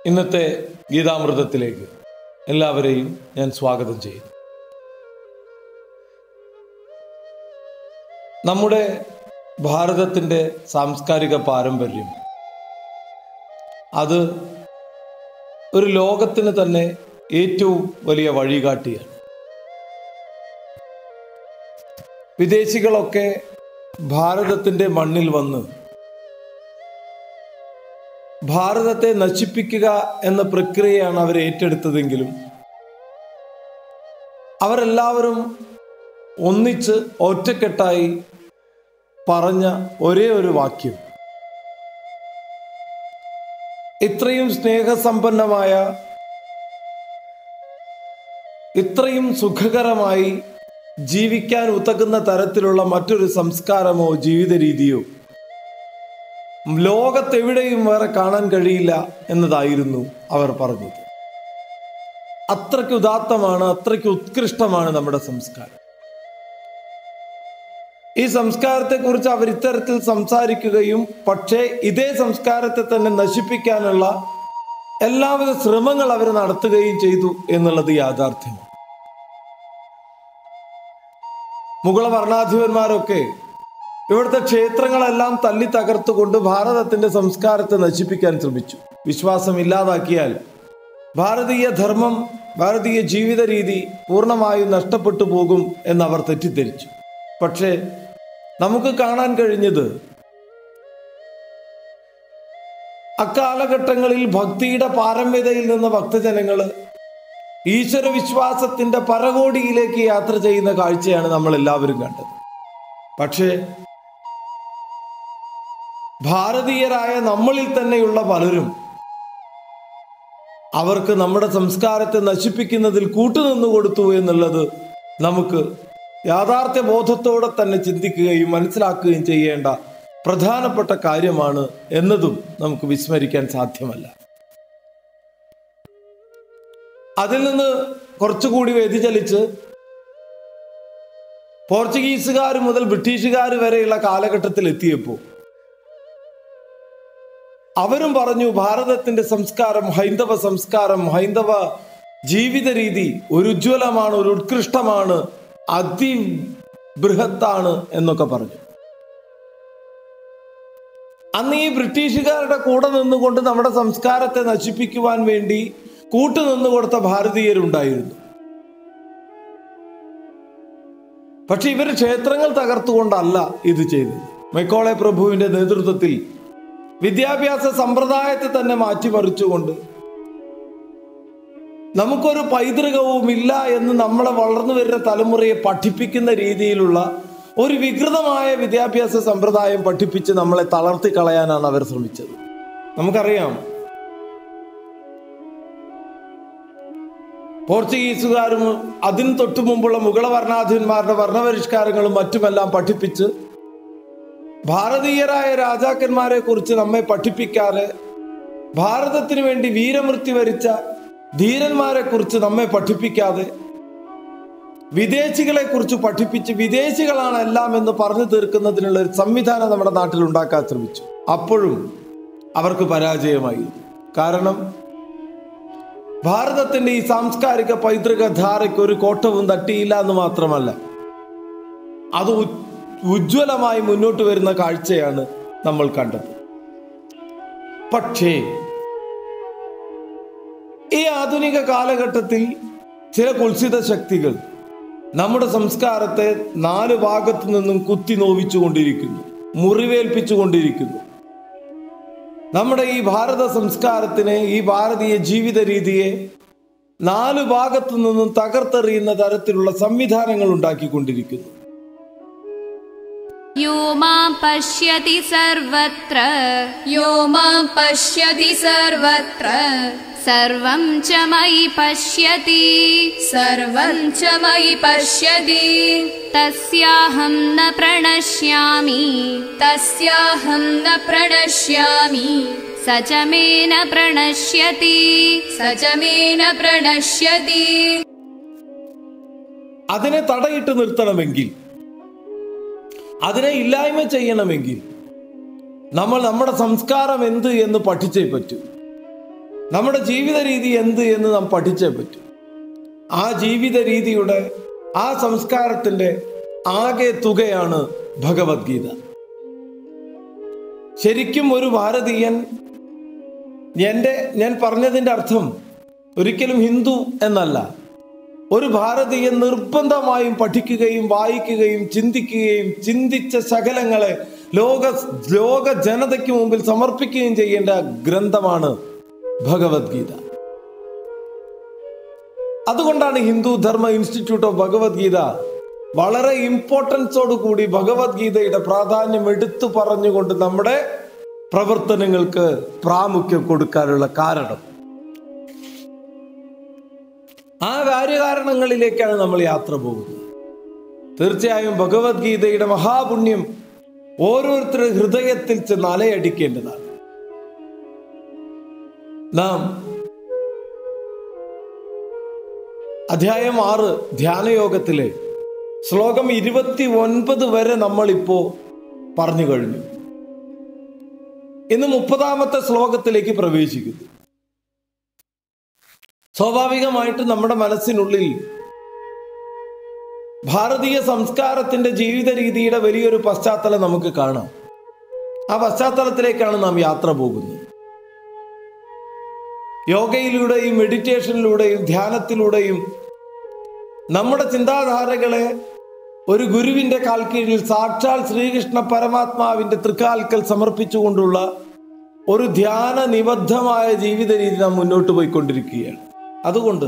ഇന്നത്തെ ഗീതാമൃതത്തിലേക്ക് എല്ലാവരെയും ഞാൻ സ്വാഗതം ചെയ്യുന്നു നമ്മുടെ ഭാരതത്തിൻ്റെ സാംസ്കാരിക പാരമ്പര്യം അത് ഒരു ലോകത്തിന് തന്നെ ഏറ്റവും വലിയ വഴികാട്ടിയാണ് വിദേശികളൊക്കെ ഭാരതത്തിൻ്റെ മണ്ണിൽ വന്ന് ഭാരതത്തെ നശിപ്പിക്കുക എന്ന പ്രക്രിയയാണ് അവർ ഏറ്റെടുത്തതെങ്കിലും അവരെല്ലാവരും ഒന്നിച്ച് ഒറ്റക്കെട്ടായി പറഞ്ഞ ഒരേ ഒരു വാക്യം ഇത്രയും സ്നേഹസമ്പന്നമായ ഇത്രയും സുഖകരമായി ജീവിക്കാൻ ഉതകുന്ന തരത്തിലുള്ള മറ്റൊരു സംസ്കാരമോ ജീവിത രീതിയോ ലോകത്തെവിടെയും വേറെ കാണാൻ കഴിയില്ല എന്നതായിരുന്നു അവർ പറഞ്ഞത് അത്രയ്ക്ക് ഉദാത്തമാണ് അത്രയ്ക്ക് ഉത്കൃഷ്ടമാണ് നമ്മുടെ സംസ്കാരം ഈ സംസ്കാരത്തെക്കുറിച്ച് അവർ ഇത്തരത്തിൽ സംസാരിക്കുകയും പക്ഷേ ഇതേ സംസ്കാരത്തെ തന്നെ നശിപ്പിക്കാനുള്ള എല്ലാവിധ ശ്രമങ്ങൾ അവർ നടത്തുകയും ചെയ്തു എന്നുള്ളത് യാഥാർത്ഥ്യമാണ് മുഗള ഭരണാധിപന്മാരൊക്കെ ഇവിടുത്തെ ക്ഷേത്രങ്ങളെല്ലാം തല്ലി തകർത്തുകൊണ്ട് ഭാരതത്തിന്റെ സംസ്കാരത്തെ നശിപ്പിക്കാൻ ശ്രമിച്ചു വിശ്വാസം ഇല്ലാതാക്കിയാൽ ഭാരതീയ ധർമ്മം ഭാരതീയ ജീവിത രീതി പൂർണ്ണമായും നഷ്ടപ്പെട്ടു പോകും എന്നവർ തെറ്റിദ്ധരിച്ചു പക്ഷേ നമുക്ക് കാണാൻ കഴിഞ്ഞത് അക്കാലഘട്ടങ്ങളിൽ ഭക്തിയുടെ പാരമ്യതയിൽ നിന്ന് ഭക്തജനങ്ങൾ ഈശ്വര വിശ്വാസത്തിന്റെ പരകോടിയിലേക്ക് യാത്ര ചെയ്യുന്ന കാഴ്ചയാണ് നമ്മൾ എല്ലാവരും കണ്ടത് പക്ഷേ ഭാരതീയരായ നമ്മളിൽ തന്നെയുള്ള പലരും അവർക്ക് നമ്മുടെ സംസ്കാരത്തെ നശിപ്പിക്കുന്നതിൽ കൂട്ടുനിന്നു കൊടുത്തു എന്നുള്ളത് നമുക്ക് യാഥാർത്ഥ്യ ബോധത്തോടെ തന്നെ ചിന്തിക്കുകയും മനസ്സിലാക്കുകയും ചെയ്യേണ്ട പ്രധാനപ്പെട്ട കാര്യമാണ് എന്നതും നമുക്ക് വിസ്മരിക്കാൻ സാധ്യമല്ല അതിൽ നിന്ന് കുറച്ചുകൂടി വ്യതിചലിച്ച് പോർച്ചുഗീസുകാർ മുതൽ ബ്രിട്ടീഷുകാർ വരെയുള്ള കാലഘട്ടത്തിൽ എത്തിയപ്പോൾ അവരും പറഞ്ഞു ഭാരതത്തിന്റെ സംസ്കാരം ഹൈന്ദവ സംസ്കാരം ഹൈന്ദവ ജീവിത രീതി ഒരു ഉജ്ജ്വലമാണ് ഒരു ഉത്കൃഷ്ടമാണ് അതിബൃഹത്താണ് എന്നൊക്കെ പറഞ്ഞു അന്ന് ഈ ബ്രിട്ടീഷുകാരുടെ കൂടെ നിന്നുകൊണ്ട് നമ്മുടെ സംസ്കാരത്തെ നശിപ്പിക്കുവാൻ വേണ്ടി കൂട്ടുനിന്നു കൊടുത്ത ഭാരതീയരുണ്ടായിരുന്നു പക്ഷെ ഇവർ ക്ഷേത്രങ്ങൾ തകർത്തുകൊണ്ടല്ല ഇത് ചെയ്തത് മെക്കോളെ പ്രഭുവിന്റെ നേതൃത്വത്തിൽ വിദ്യാഭ്യാസ സമ്പ്രദായത്തെ തന്നെ മാറ്റിമറിച്ചുകൊണ്ട് നമുക്കൊരു പൈതൃകവും ഇല്ല എന്ന് നമ്മളെ വളർന്നു വരുന്ന തലമുറയെ പഠിപ്പിക്കുന്ന രീതിയിലുള്ള ഒരു വികൃതമായ വിദ്യാഭ്യാസ സമ്പ്രദായം പഠിപ്പിച്ച് നമ്മളെ തളർത്തി കളയാനാണ് അവർ ശ്രമിച്ചത് നമുക്കറിയാം പോർച്ചുഗീസുകാരും അതിന് തൊട്ടു മുമ്പുള്ള മുഗള ഭരണാധിപന്മാരുടെ ഭരണപരിഷ്കാരങ്ങളും മറ്റുമെല്ലാം പഠിപ്പിച്ച് ഭാരതീയരായ രാജാക്കന്മാരെ കുറിച്ച് നമ്മെ പഠിപ്പിക്കാതെ ഭാരതത്തിന് വേണ്ടി വീരമൃത്യു വരിച്ച ധീരന്മാരെ കുറിച്ച് നമ്മെ പഠിപ്പിക്കാതെ വിദേശികളെ കുറിച്ച് പഠിപ്പിച്ച് വിദേശികളാണ് എല്ലാം എന്ന് പറഞ്ഞു തീർക്കുന്നതിനുള്ള ഒരു സംവിധാനം നമ്മുടെ നാട്ടിൽ ഉണ്ടാക്കാൻ ശ്രമിച്ചു അപ്പോഴും അവർക്ക് പരാജയമായി കാരണം ഭാരതത്തിന്റെ ഈ സാംസ്കാരിക പൈതൃക ധാരയ്ക്ക് ഒരു കോട്ടവും തട്ടിയില്ല എന്ന് മാത്രമല്ല അത് ഉ- ഉജ്ജ്വലമായി മുന്നോട്ട് വരുന്ന കാഴ്ചയാണ് നമ്മൾ കണ്ടത് പക്ഷേ ഈ ആധുനിക കാലഘട്ടത്തിൽ ചില കുൽസിത ശക്തികൾ നമ്മുടെ സംസ്കാരത്തെ നാല് ഭാഗത്തു നിന്നും കുത്തി നോവിച്ചുകൊണ്ടിരിക്കുന്നു മുറിവേൽപ്പിച്ചുകൊണ്ടിരിക്കുന്നു നമ്മുടെ ഈ ഭാരത സംസ്കാരത്തിനെ ഈ ഭാരതീയ ജീവിത രീതിയെ നാല് ഭാഗത്തു നിന്നും തകർത്തെറിയുന്ന തരത്തിലുള്ള സംവിധാനങ്ങൾ ഉണ്ടാക്കിക്കൊണ്ടിരിക്കുന്നു यो मां पश्यति सर्वत्र यो मां पश्यति सर्वत्र सर्वं च मयि पश्यति सर्वं च मयि पश्यति तस्याहं न प्रणश्यामि तस्याहं न प्रणश्यामि स च मे न प्रणश्यति स च मे न प्रणश्यति അതിനെ തടയിട്ട് നിർത്തണമെങ്കിൽ അതിനെ ഇല്ലായ്മ ചെയ്യണമെങ്കിൽ നമ്മൾ നമ്മുടെ സംസ്കാരം എന്ത് എന്ന് പഠിച്ചേ പറ്റൂ നമ്മുടെ ജീവിത രീതി എന്ത് എന്ന് നാം പഠിച്ചേ പറ്റും ആ ജീവിത രീതിയുടെ ആ സംസ്കാരത്തിന്റെ ആകെ തുകയാണ് ഭഗവത്ഗീത ശരിക്കും ഒരു ഭാരതീയൻ എൻ്റെ ഞാൻ പറഞ്ഞതിൻ്റെ അർത്ഥം ഒരിക്കലും ഹിന്ദു എന്നല്ല ഒരു ഭാരതീയൻ നിർബന്ധമായും പഠിക്കുകയും വായിക്കുകയും ചിന്തിക്കുകയും ചിന്തിച്ച ശകലങ്ങളെ ലോക ലോക ജനതയ്ക്ക് മുമ്പിൽ സമർപ്പിക്കുകയും ചെയ്യേണ്ട ഗ്രന്ഥമാണ് ഭഗവത്ഗീത അതുകൊണ്ടാണ് ഹിന്ദു ധർമ്മ ഇൻസ്റ്റിറ്റ്യൂട്ട് ഓഫ് ഭഗവത്ഗീത വളരെ ഇമ്പോർട്ടൻസോട് കൂടി ഭഗവത്ഗീതയുടെ പ്രാധാന്യം എടുത്തു പറഞ്ഞുകൊണ്ട് നമ്മുടെ പ്രവർത്തനങ്ങൾക്ക് പ്രാമുഖ്യം കൊടുക്കാനുള്ള കാരണം ആ കാര്യകാരണങ്ങളിലേക്കാണ് നമ്മൾ യാത്ര പോകുന്നത് തീർച്ചയായും ഭഗവത്ഗീതയുടെ മഹാപുണ്യം ഓരോരുത്തരുടെ ഹൃദയത്തിൽ ചെന്ന് അലയടിക്കേണ്ടതാണ് നാം അധ്യായം ആറ് ധ്യാനയോഗത്തിലെ ശ്ലോകം ഇരുപത്തി ഒൻപത് വരെ നമ്മളിപ്പോ പറഞ്ഞു കഴിഞ്ഞു ഇന്ന് മുപ്പതാമത്തെ ശ്ലോകത്തിലേക്ക് പ്രവേശിക്കുന്നു സ്വാഭാവികമായിട്ട് നമ്മുടെ മനസ്സിനുള്ളിൽ ഭാരതീയ സംസ്കാരത്തിന്റെ ജീവിത രീതിയുടെ വലിയൊരു പശ്ചാത്തലം നമുക്ക് കാണാം ആ പശ്ചാത്തലത്തിലേക്കാണ് നാം യാത്ര പോകുന്നത് യോഗയിലൂടെയും മെഡിറ്റേഷനിലൂടെയും ധ്യാനത്തിലൂടെയും നമ്മുടെ ചിന്താധാരകളെ ഒരു ഗുരുവിന്റെ കാൽ കീഴിൽ സാക്ഷാൽ ശ്രീകൃഷ്ണ പരമാത്മാവിന്റെ തൃക്കാൽക്കൽ സമർപ്പിച്ചുകൊണ്ടുള്ള ഒരു ധ്യാന നിബദ്ധമായ ജീവിത രീതി നാം മുന്നോട്ട് പോയിക്കൊണ്ടിരിക്കുകയാണ് അതുകൊണ്ട്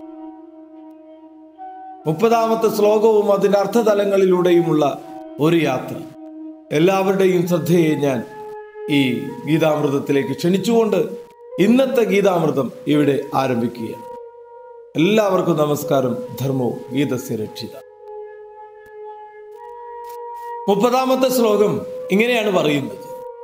മുപ്പതാമത്തെ ശ്ലോകവും അതിന്റെ അർത്ഥതലങ്ങളിലൂടെയുമുള്ള ഒരു യാത്ര എല്ലാവരുടെയും ശ്രദ്ധയെ ഞാൻ ഈ ഗീതാമൃതത്തിലേക്ക് ക്ഷണിച്ചുകൊണ്ട് ഇന്നത്തെ ഗീതാമൃതം ഇവിടെ ആരംഭിക്കുകയാണ് എല്ലാവർക്കും നമസ്കാരം ധർമ്മോ ഗീതസ്യ രക്ഷിത മുപ്പതാമത്തെ ശ്ലോകം ഇങ്ങനെയാണ് പറയുന്നത്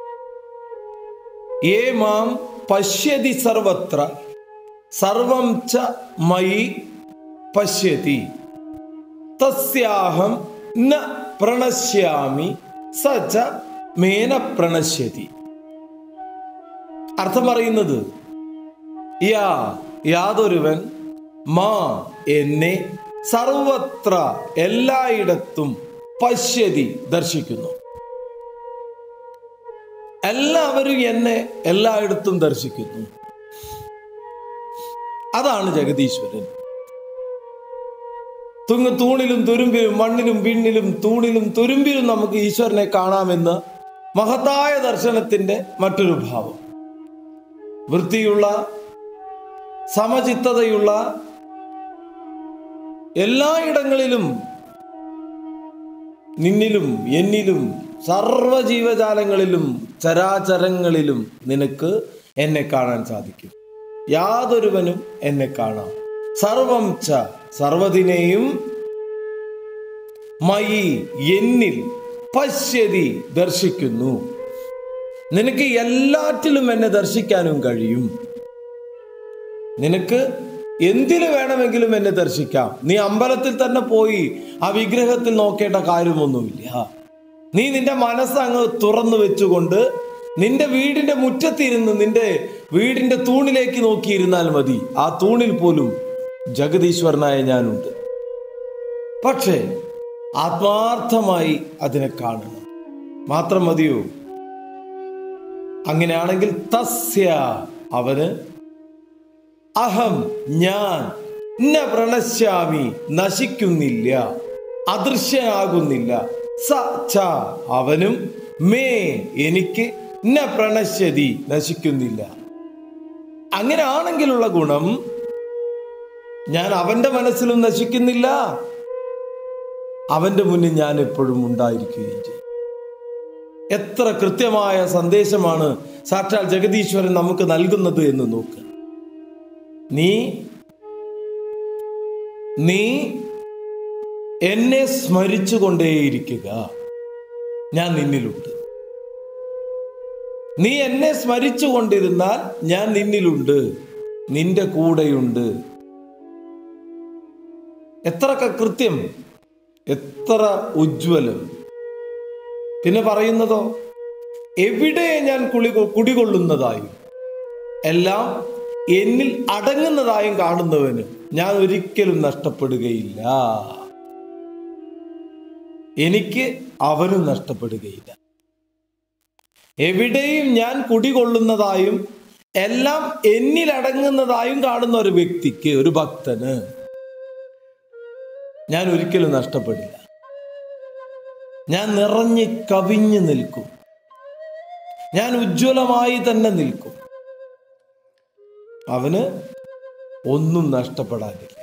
ഏ മാം പശ്യതി സർവത്ര സർവം ച മയി പശ്യതി തസ്യാഹം ന പ്രണശ്യാമി സ ച മേന പ്രണശ്യതി അർത്ഥം പറയുന്നത് യാ യാതൊരുവൻ മാ എന്നെ സർവത്ര എല്ലായിടത്തും പശ്യതി ദർശിക്കുന്നു എല്ലാവരും എന്നെ എല്ലായിടത്തും ദർശിക്കുന്നു അതാണ് ജഗദീശ്വരൻ തുങ്ങ് തൂണിലും തുരുമ്പിലും മണ്ണിലും വിണ്ണിലും തൂണിലും തുരുമ്പിലും നമുക്ക് ഈശ്വരനെ കാണാമെന്ന് മഹത്തായ ദർശനത്തിന്റെ മറ്റൊരു ഭാവം വൃത്തിയുള്ള സമചിത്തതയുള്ള എല്ലായിടങ്ങളിലും നിന്നിലും എന്നിലും സർവ ജീവജാലങ്ങളിലും ചരാചരങ്ങളിലും നിനക്ക് എന്നെ കാണാൻ സാധിക്കും യാതൊരുവനും എന്നെ കാണാം സർവം ച സർവതിനെയും മയി എന്നിൽ പശ്യതി ദർശിക്കുന്നു നിനക്ക് എല്ലാറ്റിലും എന്നെ ദർശിക്കാനും കഴിയും നിനക്ക് എന്തിനു വേണമെങ്കിലും എന്നെ ദർശിക്കാം നീ അമ്പലത്തിൽ തന്നെ പോയി ആ വിഗ്രഹത്തിൽ നോക്കേണ്ട കാര്യമൊന്നുമില്ല നീ നിന്റെ മനസ്സ് അങ്ങ് തുറന്നു വെച്ചുകൊണ്ട് നിന്റെ വീടിന്റെ മുറ്റത്തിരുന്ന് നിന്റെ വീടിന്റെ തൂണിലേക്ക് നോക്കിയിരുന്നാൽ മതി ആ തൂണിൽ പോലും ജഗദീശ്വരനായ ഞാനുണ്ട് പക്ഷേ ആത്മാർത്ഥമായി അതിനെ കാണണം മാത്രം മതിയോ അങ്ങനെയാണെങ്കിൽ തസ്യ അവന് അഹം ഞാൻ ന പ്രണശ്യാമി നശിക്കുന്നില്ല അദൃശ്യനാകുന്നില്ല സ ച അവനും മേ എനിക്ക് ന പ്രണശ്യതി നശിക്കുന്നില്ല അങ്ങനെയാണെങ്കിലുള്ള ഗുണം ഞാൻ അവന്റെ മനസ്സിലും നശിക്കുന്നില്ല അവന്റെ മുന്നിൽ ഞാൻ എപ്പോഴും ഉണ്ടായിരിക്കുകയും ചെയ്യും എത്ര കൃത്യമായ സന്ദേശമാണ് സാക്ഷാൽ ജഗദീശ്വരൻ നമുക്ക് നൽകുന്നത് എന്ന് നോക്ക് നീ നീ എന്നെ സ്മരിച്ചുകൊണ്ടേയിരിക്കുക ഞാൻ നിന്നിലുണ്ട് നീ എന്നെ സ്മരിച്ചു കൊണ്ടിരുന്നാൽ ഞാൻ നിന്നിലുണ്ട് നിന്റെ കൂടെയുണ്ട് എത്രയൊക്കെ കൃത്യം എത്ര ഉജ്ജ്വലം പിന്നെ പറയുന്നതോ എവിടെ ഞാൻ കുളി കുടികൊള്ളുന്നതായും എല്ലാം എന്നിൽ അടങ്ങുന്നതായും കാണുന്നവന് ഞാൻ ഒരിക്കലും നഷ്ടപ്പെടുകയില്ല എനിക്ക് അവനും നഷ്ടപ്പെടുകയില്ല എവിടെയും ഞാൻ കുടികൊള്ളുന്നതായും എല്ലാം എന്നിൽ അടങ്ങുന്നതായും കാണുന്ന ഒരു വ്യക്തിക്ക് ഒരു ഭക്തന് ഞാൻ ഒരിക്കലും നഷ്ടപ്പെടില്ല ഞാൻ നിറഞ്ഞ് കവിഞ്ഞു നിൽക്കും ഞാൻ ഉജ്ജ്വലമായി തന്നെ നിൽക്കും അവന് ഒന്നും നഷ്ടപ്പെടാനില്ല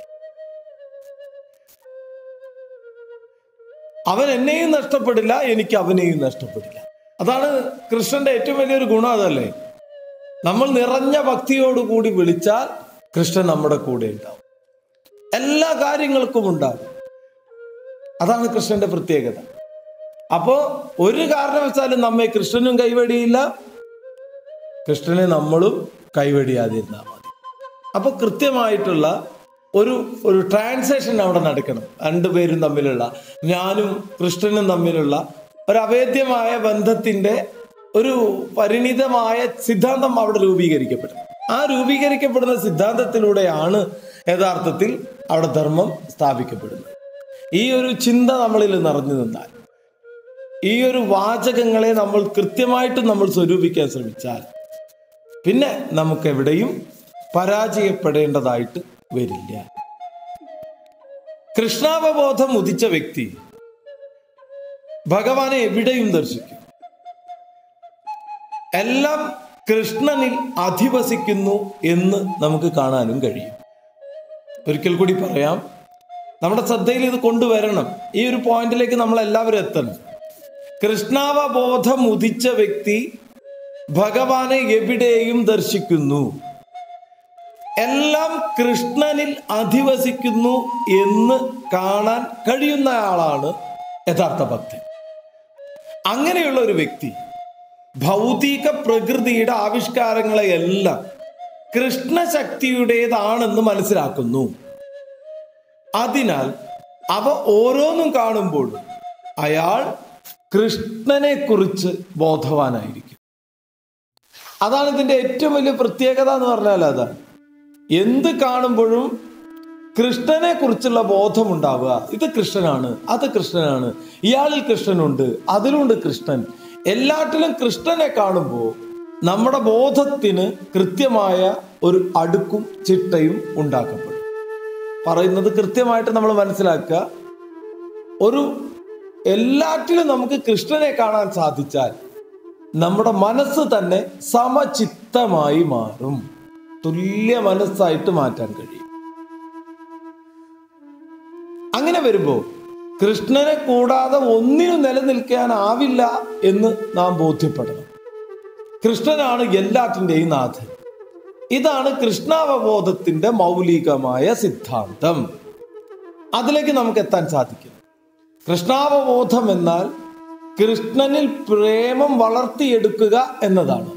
അവൻ എന്നെയും നഷ്ടപ്പെടില്ല എനിക്ക് അവനെയും നഷ്ടപ്പെടില്ല അതാണ് കൃഷ്ണന്റെ ഏറ്റവും വലിയൊരു ഗുണം അതല്ലേ നമ്മൾ നിറഞ്ഞ ഭക്തിയോടുകൂടി വിളിച്ചാൽ കൃഷ്ണൻ നമ്മുടെ കൂടെ ഉണ്ടാവും എല്ലാ കാര്യങ്ങൾക്കും ഉണ്ടാകും അതാണ് കൃഷ്ണന്റെ പ്രത്യേകത അപ്പോ ഒരു കാരണവശാലും നമ്മെ കൃഷ്ണനും കൈവടിയില്ല കൃഷ്ണനെ നമ്മളും കൈവടിയാതിരുന്നാൽ മതി അപ്പൊ കൃത്യമായിട്ടുള്ള ഒരു ഒരു ട്രാൻസാക്ഷൻ അവിടെ നടക്കണം രണ്ടുപേരും തമ്മിലുള്ള ഞാനും കൃഷ്ണനും തമ്മിലുള്ള ഒരു അവേദ്യമായ ബന്ധത്തിന്റെ ഒരു പരിണിതമായ സിദ്ധാന്തം അവിടെ രൂപീകരിക്കപ്പെടും ആ രൂപീകരിക്കപ്പെടുന്ന സിദ്ധാന്തത്തിലൂടെയാണ് യഥാർത്ഥത്തിൽ അവിടെ ധർമ്മം സ്ഥാപിക്കപ്പെടുന്നത് ഈ ഒരു ചിന്ത നമ്മളിൽ നിറഞ്ഞു നിന്നാൽ ഈ ഒരു വാചകങ്ങളെ നമ്മൾ കൃത്യമായിട്ട് നമ്മൾ സ്വരൂപിക്കാൻ ശ്രമിച്ചാൽ പിന്നെ നമുക്ക് എവിടെയും പരാജയപ്പെടേണ്ടതായിട്ട് വരില്ല കൃഷ്ണാവബോധം ഉദിച്ച വ്യക്തി ഭഗവാനെ എവിടെയും ദർശിക്കും എല്ലാം കൃഷ്ണനിൽ അധിവസിക്കുന്നു എന്ന് നമുക്ക് കാണാനും കഴിയും ഒരിക്കൽ കൂടി പറയാം നമ്മുടെ ശ്രദ്ധയിൽ ഇത് കൊണ്ടുവരണം ഈ ഒരു പോയിന്റിലേക്ക് നമ്മൾ എല്ലാവരും എത്തണം കൃഷ്ണാവബോധം ഉദിച്ച വ്യക്തി ഭഗവാനെ എവിടെയും ദർശിക്കുന്നു എല്ലാം കൃഷ്ണനിൽ അധിവസിക്കുന്നു എന്ന് കാണാൻ കഴിയുന്ന ആളാണ് യഥാർത്ഥ ഭക്തൻ അങ്ങനെയുള്ള ഒരു വ്യക്തി ഭൗതിക പ്രകൃതിയുടെ ആവിഷ്കാരങ്ങളെയെല്ലാം കൃഷ്ണശക്തിയുടേതാണെന്ന് മനസ്സിലാക്കുന്നു അതിനാൽ അവ ഓരോന്നും കാണുമ്പോൾ അയാൾ കൃഷ്ണനെ കുറിച്ച് ബോധവാനായിരിക്കും അതാണ് ഇതിന്റെ ഏറ്റവും വലിയ പ്രത്യേകത എന്ന് പറഞ്ഞാൽ അതാണ് എന്ത് കാണുമ്പോഴും കൃഷ്ണനെ കുറിച്ചുള്ള ബോധമുണ്ടാവുക ഇത് കൃഷ്ണനാണ് അത് കൃഷ്ണനാണ് ഇയാളിൽ കൃഷ്ണനുണ്ട് അതിലുണ്ട് കൃഷ്ണൻ എല്ലാറ്റിലും കൃഷ്ണനെ കാണുമ്പോൾ നമ്മുടെ ബോധത്തിന് കൃത്യമായ ഒരു അടുക്കും ചിട്ടയും ഉണ്ടാക്കപ്പെടും പറയുന്നത് കൃത്യമായിട്ട് നമ്മൾ മനസ്സിലാക്കുക ഒരു എല്ലാറ്റിലും നമുക്ക് കൃഷ്ണനെ കാണാൻ സാധിച്ചാൽ നമ്മുടെ മനസ്സ് തന്നെ സമചിത്തമായി മാറും തുല്യ മനസ്സായിട്ട് മാറ്റാൻ കഴിയും അങ്ങനെ വരുമ്പോ കൃഷ്ണനെ കൂടാതെ ഒന്നിനും നിലനിൽക്കാനാവില്ല എന്ന് നാം ബോധ്യപ്പെടണം കൃഷ്ണനാണ് എല്ലാറ്റിൻ്റെയും നാഥൻ ഇതാണ് കൃഷ്ണാവബോധത്തിന്റെ മൗലികമായ സിദ്ധാന്തം അതിലേക്ക് നമുക്ക് എത്താൻ സാധിക്കും കൃഷ്ണാവബോധം എന്നാൽ കൃഷ്ണനിൽ പ്രേമം വളർത്തിയെടുക്കുക എന്നതാണ്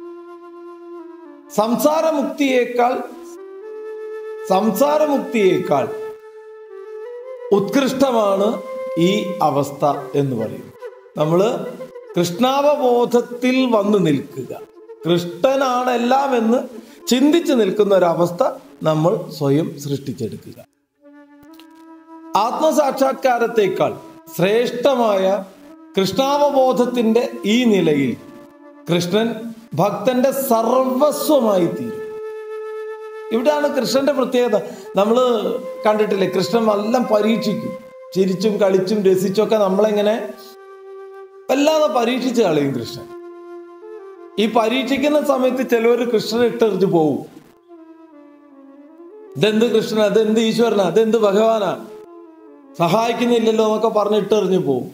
സംസാരമുക്തിയേക്കാൾ സംസാരമുക്തിയേക്കാൾ ഉത്കൃഷ്ടമാണ് ഈ അവസ്ഥ എന്ന് പറയും നമ്മൾ കൃഷ്ണാവബോധത്തിൽ വന്നു നിൽക്കുക കൃഷ്ണനാണ് എല്ലാം എന്ന് ചിന്തിച്ചു നിൽക്കുന്ന ഒരവസ്ഥ നമ്മൾ സ്വയം സൃഷ്ടിച്ചെടുക്കുക ആത്മസാക്ഷാത്കാരത്തെക്കാൾ ശ്രേഷ്ഠമായ കൃഷ്ണാവബോധത്തിന്റെ ഈ നിലയിൽ കൃഷ്ണൻ ഭക്തന്റെ സർവസ്വമായി തീരും ഇവിടെയാണ് കൃഷ്ണന്റെ പ്രത്യേകത നമ്മൾ കണ്ടിട്ടില്ലേ കൃഷ്ണൻ എല്ലാം പരീക്ഷിക്കും ചിരിച്ചും കളിച്ചും രസിച്ചൊക്കെ നമ്മളെങ്ങനെ വല്ലാതെ പരീക്ഷിച്ച് കളയും കൃഷ്ണൻ ഈ പരീക്ഷിക്കുന്ന സമയത്ത് ചിലവർ കൃഷ്ണനെ ഇട്ടെറിഞ്ഞു പോവും ഇതെന്ത് കൃഷ്ണൻ അതെന്ത് ഈശ്വരനാ അതെന്ത് ഭഗവാനാ സഹായിക്കുന്നില്ലല്ലോ എന്നൊക്കെ പറഞ്ഞ് ഇട്ടെറിഞ്ഞു പോവും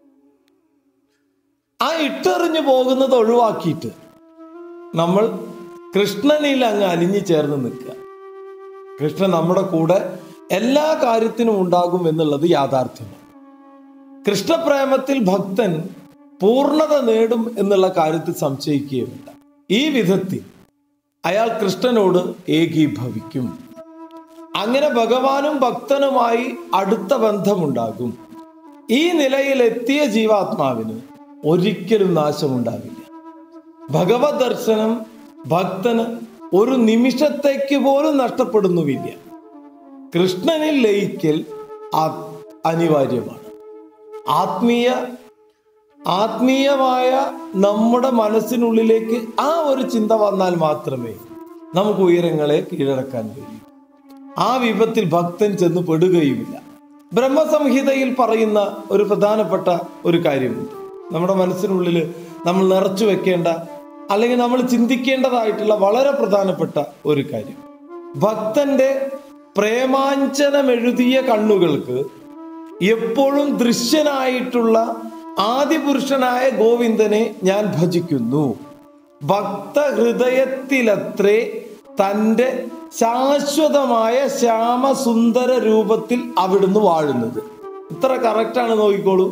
ആ ഇട്ടെറിഞ്ഞു പോകുന്നത് ഒഴിവാക്കിയിട്ട് നമ്മൾ കൃഷ്ണനിൽ അങ്ങ് അലിഞ്ഞു ചേർന്ന് നിൽക്കുക കൃഷ്ണൻ നമ്മുടെ കൂടെ എല്ലാ കാര്യത്തിനും ഉണ്ടാകും എന്നുള്ളത് യാഥാർത്ഥ്യമാണ് കൃഷ്ണപ്രേമത്തിൽ ഭക്തൻ പൂർണ്ണത നേടും എന്നുള്ള കാര്യത്തിൽ സംശയിക്കുകയുമില്ല ഈ വിധത്തിൽ അയാൾ കൃഷ്ണനോട് ഏകീഭവിക്കും അങ്ങനെ ഭഗവാനും ഭക്തനുമായി അടുത്ത ബന്ധമുണ്ടാകും ഈ നിലയിലെത്തിയ ജീവാത്മാവിന് ഒരിക്കലും നാശമുണ്ടാവില്ല ഭഗവത് ദർശനം ഭക്തന് ഒരു നിമിഷത്തേക്ക് പോലും നഷ്ടപ്പെടുന്നുമില്ല കൃഷ്ണനിൽ ലയിക്കൽ ആ- അനിവാര്യമാണ് ആത്മീയ ആത്മീയമായ നമ്മുടെ മനസ്സിനുള്ളിലേക്ക് ആ ഒരു ചിന്ത വന്നാൽ മാത്രമേ നമുക്ക് ഉയരങ്ങളെ കീഴടക്കാൻ കഴിയൂ ആ വിപത്തിൽ ഭക്തൻ ചെന്ന് പെടുകയുമില്ല ബ്രഹ്മസംഹിതയിൽ പറയുന്ന ഒരു പ്രധാനപ്പെട്ട ഒരു കാര്യമുണ്ട് നമ്മുടെ മനസ്സിനുള്ളിൽ നമ്മൾ നിറച്ചു വെക്കേണ്ട അല്ലെങ്കിൽ നമ്മൾ ചിന്തിക്കേണ്ടതായിട്ടുള്ള വളരെ പ്രധാനപ്പെട്ട ഒരു കാര്യം ഭക്തന്റെ പ്രേമാഞ്ചനമെഴുതിയ കണ്ണുകൾക്ക് എപ്പോഴും ദൃശ്യനായിട്ടുള്ള ആദിപുരുഷനായ ഗോവിന്ദനെ ഞാൻ ഭജിക്കുന്നു ഭക്തഹൃദയത്തിലത്രേ തൻ്റെ ശാശ്വതമായ ശ്യാമസുന്ദര രൂപത്തിൽ അവിടുന്ന് വാഴുന്നത് ഇത്ര കറക്റ്റാണ് നോക്കിക്കോളൂ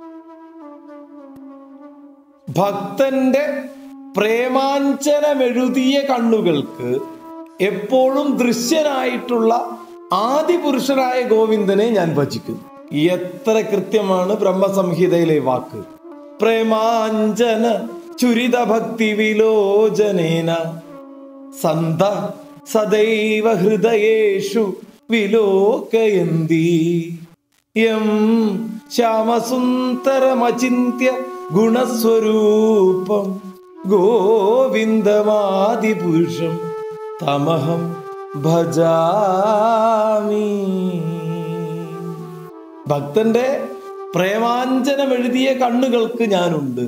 ഭക്തന്റെ പ്രേമാഞ്ചനമെഴുതിയ കണ്ണുകൾക്ക് എപ്പോഴും ദൃശ്യനായിട്ടുള്ള ആദിപുരുഷനായ ഗോവിന്ദനെ ഞാൻ ഭജിക്കുന്നു എത്ര കൃത്യമാണ് ബ്രഹ്മസംഹിതയിലെ വാക്ക് പ്രേമാഞ്ചന ചുരിത ഭക്തി വിലോചനേന സന്ത സദൈവ ഹൃദയേഷു വിലോകയന്തി യം ശ്യാമസുന്ദരമചിന്യ ഗുണസ്വരൂപം ഗോവിന്ദമാദിപുരുഷം തമഹം ഭജാമി ഭക്തന്റെ പ്രേമാഞ്ചനം എഴുതിയ കണ്ണുകൾക്ക് ഞാനുണ്ട്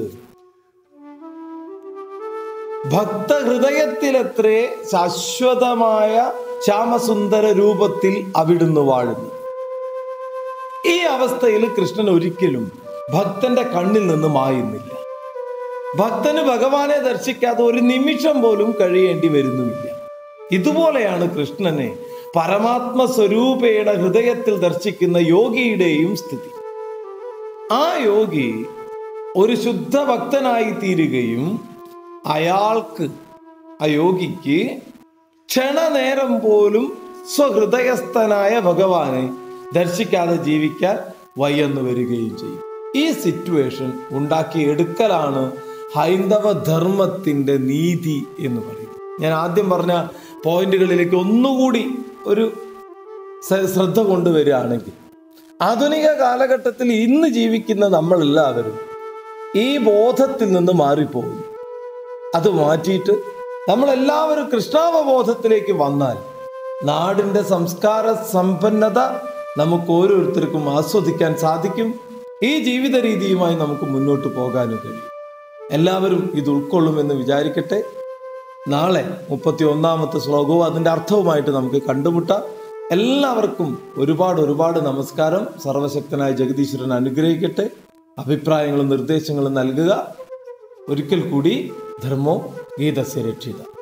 ഭക്തഹൃദയത്തിലെത്രേ ശാശ്വതമായ ശ്യാമസുന്ദര രൂപത്തിൽ അവിടുന്ന് വാഴുന്നു ഈ അവസ്ഥയിൽ കൃഷ്ണൻ ഒരിക്കലും ഭക്തന്റെ കണ്ണിൽ നിന്ന് മായുന്നില്ല ഭക്തന് ഭഗവാനെ ദർശിക്കാതെ ഒരു നിമിഷം പോലും കഴിയേണ്ടി വരുന്നുമില്ല ഇതുപോലെയാണ് കൃഷ്ണനെ പരമാത്മ സ്വരൂപേണ ഹൃദയത്തിൽ ദർശിക്കുന്ന യോഗിയുടെയും സ്ഥിതി ആ യോഗി ഒരു ശുദ്ധ ഭക്തനായി തീരുകയും അയാൾക്ക് ആ യോഗിക്ക് ക്ഷണനേരം പോലും സ്വഹൃദയസ്ഥനായ ഭഗവാനെ ദർശിക്കാതെ ജീവിക്കാൻ വയ്യെന്ന് വരികയും ചെയ്യും ഈ സിറ്റുവേഷൻ ഉണ്ടാക്കിയെടുക്കലാണ് ഹൈന്ദവ ധർമ്മത്തിന്റെ നീതി എന്ന് പറയുന്നത് ഞാൻ ആദ്യം പറഞ്ഞ പോയിന്റുകളിലേക്ക് ഒന്നുകൂടി ഒരു സ- ശ്രദ്ധ കൊണ്ടുവരികയാണെങ്കിൽ ആധുനിക കാലഘട്ടത്തിൽ ഇന്ന് ജീവിക്കുന്ന നമ്മളെല്ലാവരും ഈ ബോധത്തിൽ നിന്ന് മാറിപ്പോകുന്നു അത് മാറ്റിയിട്ട് നമ്മളെല്ലാവരും കൃഷ്ണാവബോധത്തിലേക്ക് വന്നാൽ നാടിൻ്റെ സംസ്കാര സമ്പന്നത നമുക്ക് ഓരോരുത്തർക്കും ആസ്വദിക്കാൻ സാധിക്കും ഈ ജീവിത രീതിയുമായി നമുക്ക് മുന്നോട്ട് പോകാനും കഴിയും എല്ലാവരും ഇത് ഉൾക്കൊള്ളുമെന്ന് വിചാരിക്കട്ടെ നാളെ മുപ്പത്തി ഒന്നാമത്തെ ശ്ലോകവും അതിൻ്റെ അർത്ഥവുമായിട്ട് നമുക്ക് കണ്ടുമുട്ടാം എല്ലാവർക്കും ഒരുപാട് ഒരുപാട് നമസ്കാരം സർവശക്തനായ ജഗദീശ്വരൻ അനുഗ്രഹിക്കട്ടെ അഭിപ്രായങ്ങളും നിർദ്ദേശങ്ങളും നൽകുക ഒരിക്കൽ കൂടി ധർമ്മോ ഗീതസ്യ രക്ഷിത